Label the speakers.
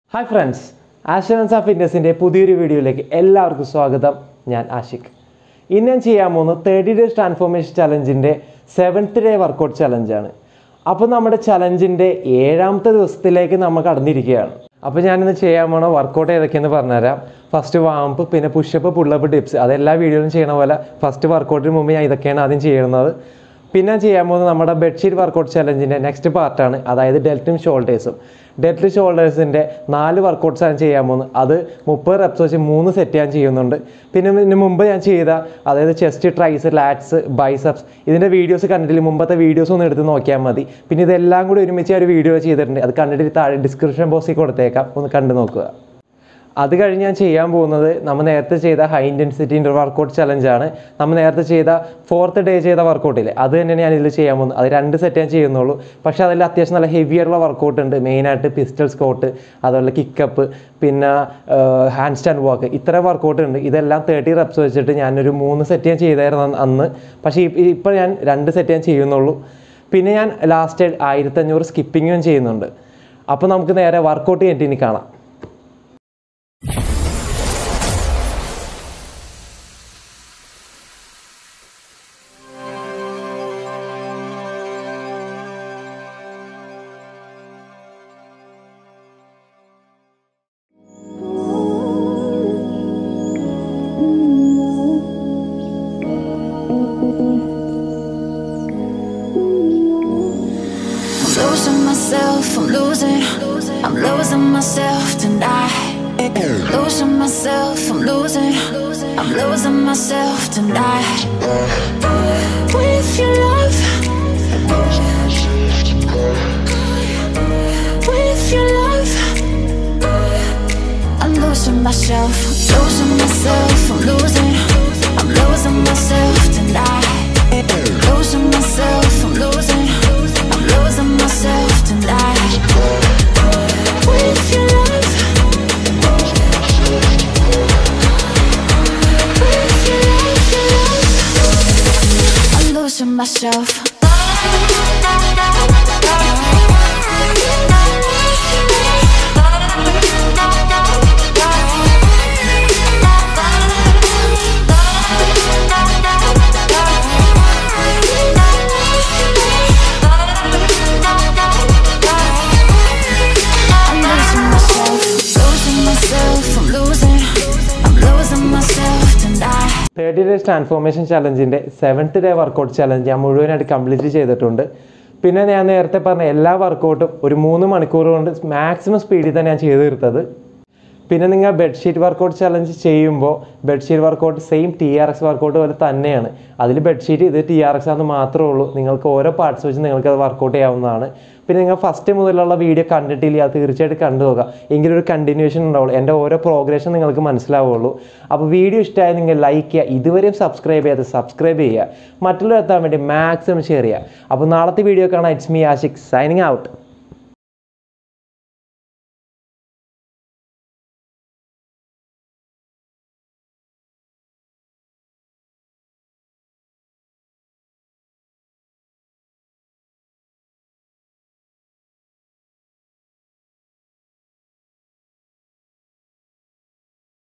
Speaker 1: Hi friends ആഷൻസ് of ഫിറ്റ്നസിൻ്റെ പുതിയൊരു വീഡിയോയിലേക്ക് എല്ലാവർക്കും സ്വാഗതം ഞാൻ ആഷിഖ് ഇന്ന് ഞാൻ ചെയ്യാൻ പോകുന്നത് തേർട്ടി ഡേയ്സ് ട്രാൻസ്ഫോർമേഷൻ ചലഞ്ചിൻ്റെ സെവൻത്ത് ഡേ വർക്കൗട്ട് ചലഞ്ചാണ് അപ്പോൾ നമ്മുടെ ചലഞ്ചിൻ്റെ ഏഴാമത്തെ ദിവസത്തിലേക്ക് നമ്മൾ കടന്നിരിക്കുകയാണ് അപ്പോൾ ഞാനിന്ന് ചെയ്യാൻ പോണ വർക്കൗട്ട് ഏതൊക്കെയെന്ന് പറഞ്ഞുതരാം ഫസ്റ്റ് വാമ്പ് പിന്നെ പുഷപ്പ് പുള്ളപ്പ് ടിപ്സ് അതെല്ലാ വീഡിയോയിലും ചെയ്യണ പോലെ ഫസ്റ്റ് വർക്കൗട്ടിന് മുമ്പ് ഞാൻ ഇതൊക്കെയാണ് ആദ്യം ചെയ്യുന്നത് പിന്നെ ചെയ്യാൻ പോകുന്നത് നമ്മുടെ ബെഡ്ഷീറ്റ് വർക്കൗട്ട് ചലഞ്ചിൻ്റെ നെക്സ്റ്റ് പാർട്ടാണ് അതായത് ഡെൽറ്റും ഷോൾഡേഴ്സും ഡെൽറ്റ് ഷോൾഡേഴ്സിൻ്റെ നാല് വർക്കൗട്ട്സാണ് ചെയ്യാൻ പോകുന്നത് അത് മുപ്പത് റെപ്സ് വെച്ച് മൂന്ന് സെറ്റ് ഞാൻ ചെയ്യുന്നുണ്ട് പിന്നെ ഇതിന് മുമ്പ് ഞാൻ ചെയ്ത അതായത് ചെസ്റ്റ് ട്രൈസ് ലാറ്റ്സ് ബൈസപ്സ് ഇതിൻ്റെ വീഡിയോസ് കണ്ടിട്ടില്ല മുമ്പത്തെ വീഡിയോസ് ഒന്ന് എടുത്ത് നോക്കിയാൽ മതി പിന്നെ ഇതെല്ലാം കൂടി ഒരുമിച്ച് ഒരു വീഡിയോ ചെയ്തിട്ടുണ്ട് അത് കണ്ടിട്ട് താഴെ ഡിസ്ക്രിപ്ഷൻ ബോക്സിൽ കൊടുത്തേക്കാം ഒന്ന് കണ്ടു നോക്കുക അത് കഴിഞ്ഞ് ഞാൻ ചെയ്യാൻ പോകുന്നത് നമ്മൾ നേരത്തെ ചെയ്ത ഹൈ ഇൻറ്റൻസിറ്റി ഇൻ്റർ വർക്കൗട്ട് ചലഞ്ചാണ് നമ്മൾ നേരത്തെ ചെയ്ത ഫോർത്ത് ഡേ ചെയ്ത വർക്കൗട്ടില്ലേ അത് തന്നെയാണ് ഞാൻ ഇതിൽ ചെയ്യാൻ പോകുന്നത് അത് രണ്ട് സെറ്റ് ഞാൻ ചെയ്യുന്നുള്ളൂ പക്ഷേ അതിൽ അത്യാവശ്യം നല്ല ഹെവി ആയിട്ടുള്ള വർക്കൗട്ട് ഉണ്ട് മെയിനായിട്ട് പിസ്റ്റൽ സ്കോട്ട് അതുപോലെ കിക്കപ്പ് പിന്നെ ഹാൻഡ് സ്റ്റാൻഡ് വാക്ക് ഇത്ര വർക്കൗട്ട് ഉണ്ട് ഇതെല്ലാം തേർട്ടി റെപ്സ് വെച്ചിട്ട് ഞാനൊരു മൂന്ന് സെറ്റ് ഞാൻ ചെയ്തായിരുന്നു അന്ന് അന്ന് പക്ഷേ ഇപ്പോൾ ഞാൻ രണ്ട് സെറ്റ് ഞാൻ ചെയ്യുന്നുള്ളൂ പിന്നെ ഞാൻ ലാസ്റ്റ് ആയിരത്തഞ്ഞൂറ് സ്കിപ്പിങ്ങും ചെയ്യുന്നുണ്ട് അപ്പോൾ നമുക്ക് നേരെ വർക്കൗട്ട് കഴിഞ്ഞിട്ട് ഇനി കാണാം
Speaker 2: I'm losing myself, I'm losing, I'm losing myself tonight. Losing myself, I'm losing, I'm losing myself tonight. With your love, with your love, I'm losing myself, losing myself, I'm losing, I'm losing myself tonight. Losing myself, I'm losing, I'm losing myself tonight. With your love, with your love, your love, I'm losing myself. I'm losing myself, losing myself, I'm losing, I'm losing myself tonight.
Speaker 1: Thirty days transformation ചലഞ്ചിൻ്റെ seventh day workout challenge ഞാൻ മുഴുവനായിട്ട് complete ചെയ്തിട്ടുണ്ട് പിന്നെ ഞാൻ നേരത്തെ പറഞ്ഞ എല്ലാ വർക്കൗട്ടും ഒരു മൂന്ന് മണിക്കൂർ കൊണ്ട് മാക്സിമം സ്പീഡിൽ തന്നെ ഞാൻ ചെയ്ത് തീർത്തത് പിന്നെ നിങ്ങൾ ബെഡ്ഷീറ്റ് വർക്കൗട്ട് ചലഞ്ച് ചെയ്യുമ്പോൾ bedsheet workout same T R X workout പോലെ തന്നെയാണ് അതിൽ ബെഡ്ഷീറ്റ് ഇത് ടി ആർ എക്സ് ആണെന്ന് മാത്രമേ ഉള്ളൂ നിങ്ങൾക്ക് ഓരോ പാർട്സ് വെച്ച് നിങ്ങൾക്ക് അത് വർക്കൗട്ട് ചെയ്യാവുന്നതാണ് പിന്നെ നിങ്ങൾ ഫസ്റ്റ് മുതലുള്ള വീഡിയോ കണ്ടിട്ടില്ല അത് തീർച്ചയായിട്ടും കണ്ടു നോക്കുക എങ്കിലും ഒരു കണ്ടിന്യൂഷൻ ഉണ്ടാവുള്ളൂ എൻ്റെ ഓരോ പ്രോഗ്രഷൻ നിങ്ങൾക്ക് മനസ്സിലാവുള്ളൂ അപ്പോൾ വീഡിയോ ഇഷ്ടമായി നിങ്ങൾ ലൈക്ക് ചെയ്യുക ഇതുവരെയും സബ്സ്ക്രൈബ് ചെയ്യാതെ സബ്സ്ക്രൈബ് ചെയ്യുക മറ്റുള്ളവർ എത്താൻ വേണ്ടി മാക്സിമം ഷെയർ ചെയ്യുക അപ്പോൾ നാളത്തെ വീഡിയോ കാണാം it's me Ashik signing out